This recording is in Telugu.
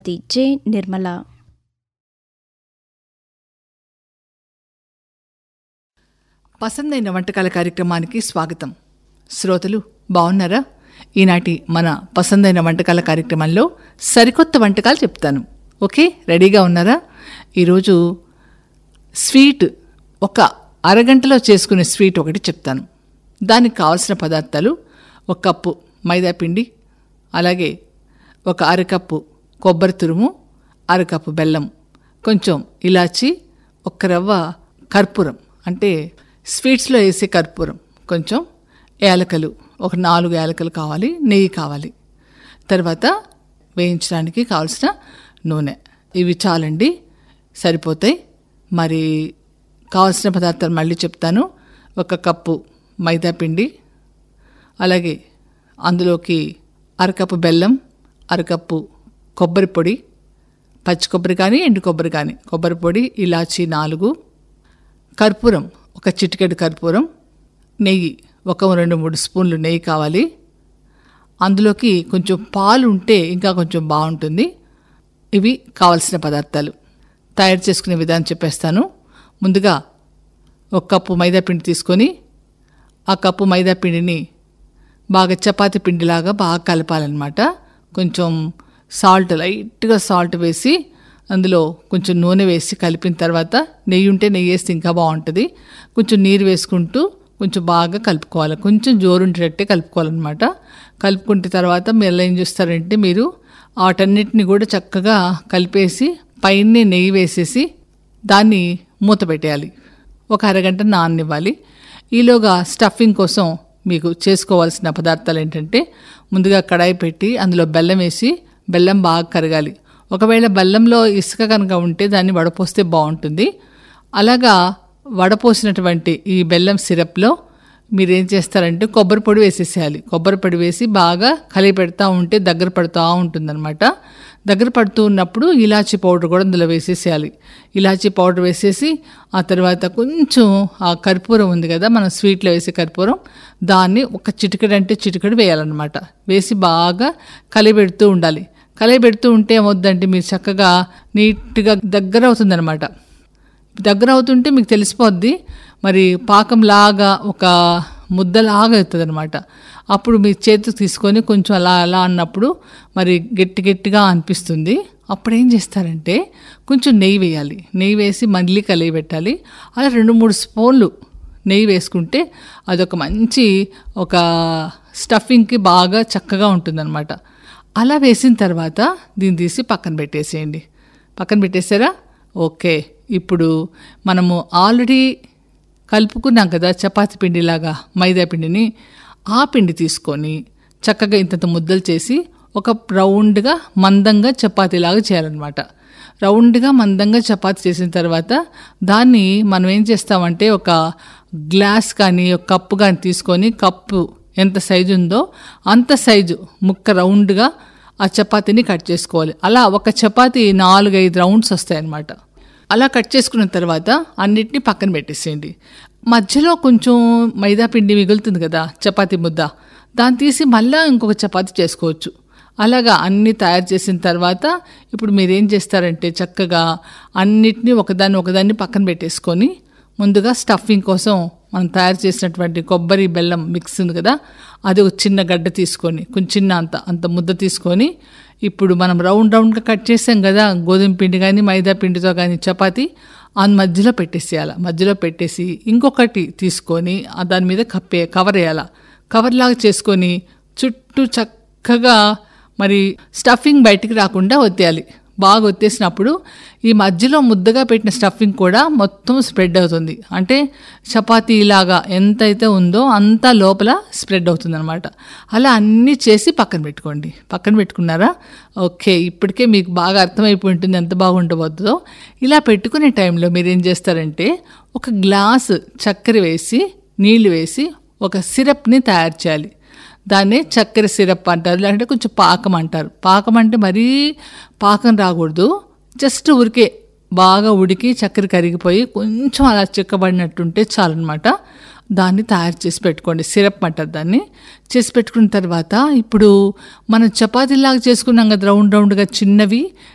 శ్రీమతి జె నిర్మల పసందైన వంటకాల కార్యక్రమానికి స్వాగతం శ్రోతలు బాగున్నారా ఈనాటి మన పసందైన వంటకాల కార్యక్రమంలో సరికొత్త వంటకాలు చెప్తాను ఓకే రెడీగా ఉన్నారా ఈరోజు స్వీట్ ఒక అరగంటలో చేసుకునే స్వీట్ ఒకటి చెప్తాను దానికి కావాల్సిన పదార్థాలు ఒక కప్పు మైదా పిండి అలాగే ఒక అరకప్పు కొబ్బరి తురుము అరకప్పు బెల్లం కొంచెం ఇలాచి ఒక్క రవ్వ కర్పూరం అంటే స్వీట్స్లో వేసే కర్పూరం కొంచెం యాలకలు ఒక నాలుగు యాలకలు కావాలి నెయ్యి కావాలి తర్వాత వేయించడానికి కావాల్సిన నూనె ఇవి చాలండి సరిపోతాయి మరి కావాల్సిన పదార్థాలు మళ్ళీ చెప్తాను ఒక కప్పు మైదా పిండి అలాగే అందులోకి అరకప్పు బెల్లం అరకప్పు కొబ్బరి పొడి పచ్చి కొబ్బరి కానీ ఎండు కొబ్బరి కానీ కొబ్బరి పొడి ఇలాచి నాలుగు కర్పూరం ఒక చిటికెడు కర్పూరం నెయ్యి ఒక రెండు మూడు స్పూన్లు నెయ్యి కావాలి అందులోకి కొంచెం పాలు ఉంటే ఇంకా కొంచెం బాగుంటుంది ఇవి కావలసిన పదార్థాలు తయారు చేసుకునే విధానం చెప్పేస్తాను ముందుగా ఒక కప్పు మైదా పిండి తీసుకొని ఆ కప్పు మైదా పిండిని బాగా చపాతి పిండిలాగా బాగా కలపాలన్నమాట కొంచెం సాల్ట్ లైట్గా సాల్ట్ వేసి అందులో కొంచెం నూనె వేసి కలిపిన తర్వాత నెయ్యి ఉంటే నెయ్యి వేస్తే ఇంకా బాగుంటుంది కొంచెం నీరు వేసుకుంటూ కొంచెం బాగా కలుపుకోవాలి కొంచెం జోరుండేటట్టే కలుపుకోవాలన్నమాట కలుపుకుంటే తర్వాత మీరు ఏం చేస్తారంటే మీరు వాటన్నిటిని కూడా చక్కగా కలిపేసి పైన నెయ్యి వేసేసి దాన్ని మూత పెట్టేయాలి ఒక అరగంట నాననివ్వాలి ఈలోగా స్టఫింగ్ కోసం మీకు చేసుకోవాల్సిన పదార్థాలు ఏంటంటే ముందుగా కడాయి పెట్టి అందులో బెల్లం వేసి బెల్లం బాగా కరగాలి ఒకవేళ బెల్లంలో ఇసుక కనుక ఉంటే దాన్ని వడపోస్తే బాగుంటుంది అలాగా వడపోసినటువంటి ఈ బెల్లం సిరప్లో మీరు ఏం చేస్తారంటే కొబ్బరి పొడి వేసేసేయాలి కొబ్బరి పొడి వేసి బాగా కలిగి పెడతా ఉంటే దగ్గర పడుతూ ఉంటుందన్నమాట దగ్గర పడుతూ ఉన్నప్పుడు ఇలాచీ పౌడర్ కూడా అందులో వేసేసేయాలి ఇలాచీ పౌడర్ వేసేసి ఆ తర్వాత కొంచెం ఆ కర్పూరం ఉంది కదా మనం స్వీట్లో వేసే కర్పూరం దాన్ని ఒక చిటికెడు అంటే చిటికెడు వేయాలన్నమాట వేసి బాగా కలిపెడుతూ ఉండాలి కలిపెడుతూ ఉంటే ఏమవుద్దంటే మీరు చక్కగా నీట్గా దగ్గర అవుతుందన్నమాట దగ్గర అవుతుంటే మీకు తెలిసిపోద్ది మరి పాకంలాగా ఒక ముద్దలాగా అవుతుంది అనమాట అప్పుడు మీ చేతికి తీసుకొని కొంచెం అలా అలా అన్నప్పుడు మరి గట్టి గట్టిగా అనిపిస్తుంది అప్పుడు ఏం చేస్తారంటే కొంచెం నెయ్యి వేయాలి నెయ్యి వేసి మళ్ళీ కలిగి పెట్టాలి అలా రెండు మూడు స్పూన్లు నెయ్యి వేసుకుంటే అదొక మంచి ఒక స్టఫింగ్కి బాగా చక్కగా ఉంటుందన్నమాట అలా వేసిన తర్వాత దీన్ని తీసి పక్కన పెట్టేసేయండి పక్కన పెట్టేసారా ఓకే ఇప్పుడు మనము ఆల్రెడీ కలుపుకున్నాం కదా చపాతి పిండిలాగా మైదా పిండిని ఆ పిండి తీసుకొని చక్కగా ఇంతంత ముద్దలు చేసి ఒక రౌండ్గా మందంగా చపాతీలాగా చేయాలన్నమాట రౌండ్గా మందంగా చపాతి చేసిన తర్వాత దాన్ని మనం ఏం చేస్తామంటే ఒక గ్లాస్ కానీ ఒక కప్పు కానీ తీసుకొని కప్పు ఎంత సైజు ఉందో అంత సైజు ముక్క రౌండ్గా ఆ చపాతీని కట్ చేసుకోవాలి అలా ఒక చపాతీ నాలుగైదు రౌండ్స్ వస్తాయన్నమాట అలా కట్ చేసుకున్న తర్వాత అన్నిటిని పక్కన పెట్టేసేయండి మధ్యలో కొంచెం మైదా పిండి మిగులుతుంది కదా చపాతీ ముద్ద దాన్ని తీసి మళ్ళీ ఇంకొక చపాతీ చేసుకోవచ్చు అలాగా అన్నీ తయారు చేసిన తర్వాత ఇప్పుడు మీరు ఏం చేస్తారంటే చక్కగా అన్నిటినీ ఒకదాన్ని ఒకదాన్ని పక్కన పెట్టేసుకొని ముందుగా స్టఫింగ్ కోసం మనం తయారు చేసినటువంటి కొబ్బరి బెల్లం మిక్స్ ఉంది కదా అది ఒక చిన్న గడ్డ తీసుకొని కొంచెం చిన్న అంత అంత ముద్ద తీసుకొని ఇప్పుడు మనం రౌండ్ రౌండ్గా కట్ చేసాం కదా గోధుమ పిండి కానీ మైదా పిండితో కానీ చపాతి ఆ మధ్యలో పెట్టేసేయాలి మధ్యలో పెట్టేసి ఇంకొకటి తీసుకొని ఆ దాని మీద కప్పే కవర్ వేయాల కవర్ లాగా చేసుకొని చుట్టూ చక్కగా మరి స్టఫింగ్ బయటికి రాకుండా వత్తేయాలి బాగా వచ్చేసినప్పుడు ఈ మధ్యలో ముద్దగా పెట్టిన స్టఫింగ్ కూడా మొత్తం స్ప్రెడ్ అవుతుంది అంటే చపాతీ లాగా ఎంతైతే ఉందో అంతా లోపల స్ప్రెడ్ అవుతుంది అనమాట అలా అన్నీ చేసి పక్కన పెట్టుకోండి పక్కన పెట్టుకున్నారా ఓకే ఇప్పటికే మీకు బాగా అర్థమైపోయి ఉంటుంది ఎంత బాగుండబోతుందో ఇలా పెట్టుకునే టైంలో మీరు ఏం చేస్తారంటే ఒక గ్లాసు చక్కెర వేసి నీళ్లు వేసి ఒక సిరప్ని తయారు చేయాలి దాన్నే చక్కెర సిరప్ అంటారు లేదంటే కొంచెం పాకం అంటారు పాకం అంటే మరీ పాకం రాకూడదు జస్ట్ ఊరికే బాగా ఉడికి చక్కెర కరిగిపోయి కొంచెం అలా చిక్కబడినట్టుంటే చాలన్నమాట దాన్ని తయారు చేసి పెట్టుకోండి సిరప్ అంటారు దాన్ని చేసి పెట్టుకున్న తర్వాత ఇప్పుడు మనం చపాతీలాగా చేసుకున్నాం కదా రౌండ్ రౌండ్గా చిన్నవి